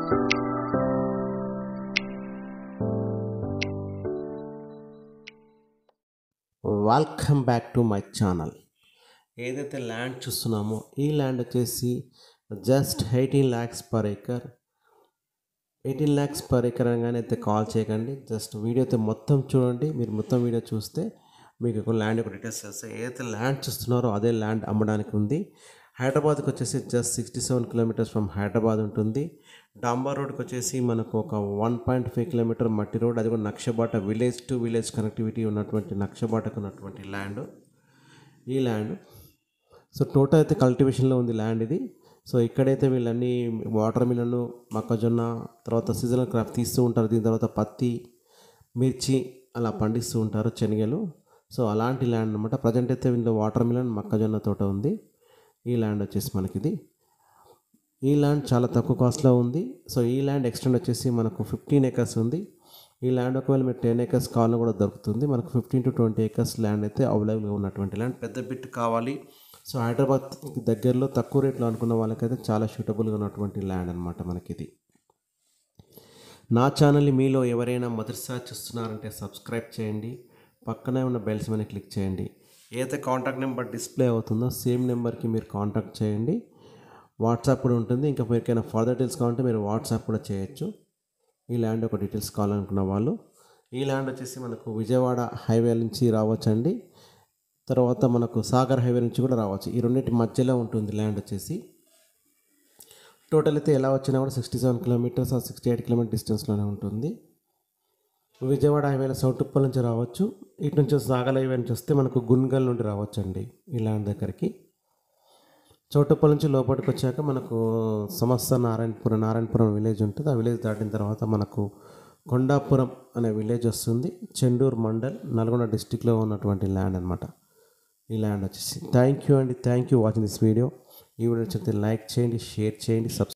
welcome back to my channel ఏదైతే land చూస్తున్నామో ఈ ల్యాండ్ వచ్చేసి just eighteen lakhs per acre eighteen lakhs per acre అనగానే అయితే కాల్ చేయకండి జస్ట్ వీడియో అయితే మొత్తం చూడండి మీరు మొత్తం వీడియో చూస్తే మీకు ఒక ల్యాండ్ యొక్క డీటెయిల్స్ వస్తాయి ఏదైతే ల్యాండ్ చూస్తున్నారో అదే ల్యాండ్ అమ్మడానికి ఉంది హైదరాబాద్కి వచ్చేసి just sixty seven kilometres from Hyderabad ఉంటుంది డాంబర్ రోడ్కి వచ్చేసి మనకు ఒక వన్ పాయింట్ ఫైవ్ కిలోమీటర్ మట్టి రోడ్ అది కూడా నక్షబాట విలేజ్ టు విలేజ్ కనెక్టివిటీ ఉన్నటువంటి నక్షబాటకు ఉన్నటువంటి ల్యాండ్ ఈ ల్యాండ్ సో టోటల్ అయితే కల్టివేషన్లో ఉంది ల్యాండ్ ఇది సో ఇక్కడైతే వీళ్ళన్నీ వాటర్ మిలన్ మొక్కజొన్న తర్వాత సీజనల్ క్రాప్ తీస్తూ ఉంటారు దీని తర్వాత పత్తి మిర్చి అలా పండిస్తూ ఉంటారు శనగలు సో అలాంటి ల్యాండ్ అనమాట ప్రజెంట్ అయితే వీళ్ళు వాటర్ మిలన్ మొక్కజొన్న తోట ఉంది ఈ ల్యాండ్ వచ్చేసి మనకిది ఈ ల్యాండ్ చాలా తక్కువ కాస్ట్లో ఉంది సో ఈ ల్యాండ్ ఎక్స్టెండ్ వచ్చేసి మనకు ఫిఫ్టీన్ ఏకర్స్ ఉంది ఈ ల్యాండ్ ఒకవేళ మీరు టెన్ ఏకర్స్ కావాలని కూడా దొరుకుతుంది మనకు fifteen to twenty acres land అయితే అవైలబుల్గా ఉన్నటువంటి ల్యాండ్ పెద్ద బిట్ కావాలి సో హైదరాబాద్ దగ్గరలో తక్కువ రేట్లో అనుకున్న వాళ్ళకైతే చాలా సూటబుల్గా ఉన్నటువంటి ల్యాండ్ అనమాట మనకి ఇది నా ఛానల్ని మీలో ఎవరైనా మొదటిసారి చూస్తున్నారంటే సబ్స్క్రైబ్ చేయండి పక్కనే ఉన్న బెల్స్ మీద క్లిక్ చేయండి ఏదైతే కాంటాక్ట్ నెంబర్ డిస్ప్లే అవుతుందో సేమ్ నెంబర్కి మీరు కాంటాక్ట్ చేయండి వాట్సాప్ కూడా ఉంటుంది ఇంకా మీరికైనా ఫర్దర్ డీటెయిల్స్ కావాలంటే మీరు వాట్సాప్ కూడా చేయొచ్చు ఈ ల్యాండ్ ఒక డీటెయిల్స్ కావాలనుకున్న వాళ్ళు ఈ ల్యాండ్ వచ్చేసి మనకు విజయవాడ హైవే నుంచి రావచ్చండి తర్వాత మనకు సాగర్ హైవే నుంచి కూడా రావచ్చు ఈ రెండింటి మధ్యలో ఉంటుంది ల్యాండ్ వచ్చేసి టోటల్ అయితే ఎలా వచ్చినా కూడా సిక్స్టీ సెవెన్ కిలోమీటర్స్ ఆ సిక్స్టీ ఎయిట్ కిలోమీటర్ డిస్టెన్స్లోనే ఉంటుంది విజయవాడ హైవేలో సౌటుప్పల్ నుంచి రావచ్చు ఇటు నుంచి సాగర్ హైవే నుంచి వస్తే మనకు గున్గల్ నుండి రావచ్చు అండి ఈ ల్యాండ్ దగ్గరికి చౌటుప్పల్ నుంచి లోపలికి వచ్చాక మనకు సమస్త నారాయణపురం నారాయణపురం విలేజ్ ఉంటుంది ఆ విలేజ్ దాటిన తర్వాత మనకు కొండాపురం అనే విలేజ్ వస్తుంది చెండూరు మండల్ నల్గొండ డిస్టిక్లో ఉన్నటువంటి ల్యాండ్ అనమాట ఈ ల్యాండ్ వచ్చేసి థ్యాంక్ యూ అండి thank you watching this video ఈ వీడియో నచ్చితే లైక్ చేయండి షేర్ చేయండి సబ్స్క్రైబ్